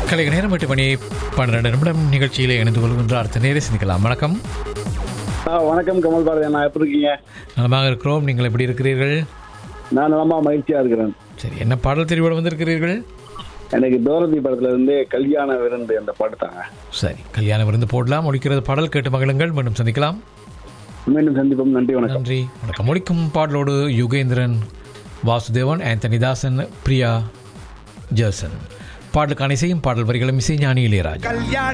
கலைக நேரம் எட்டு மணி பன்னிரெண்டு நிமிடம் நிகழ்ச்சியில் இணைந்து கொள்கின்ற அடுத்த நேரே சிந்திக்கலாம் வணக்கம் ஆ வணக்கம் கமல் பாரதி நான் எப்படி இருக்கீங்க நலமாக இருக்கிறோம் நீங்கள் எப்படி இருக்கிறீர்கள் நான் நலமா மகிழ்ச்சியா இருக்கிறேன் சரி என்ன பாடல் தெரிவோடு வந்திருக்கிறீர்கள் எனக்கு தோரதி படத்துல இருந்து கல்யாண விருந்து அந்த பாட்டு தாங்க சரி கல்யாண விருந்து போடலாம் ஒழிக்கிறது பாடல் கேட்டு மகிழுங்கள் மீண்டும் சந்திக்கலாம் மீண்டும் சந்திப்போம் நன்றி வணக்கம் நன்றி வணக்கம் ஒழிக்கும் பாடலோடு யுகேந்திரன் வாசுதேவன் ஆந்தனி தாசன் பிரியா ஜேசன் பாடலுக்கான இசையும் பாடல் வரிகளும் இசை ஞானி இளையராஜா கல்யாண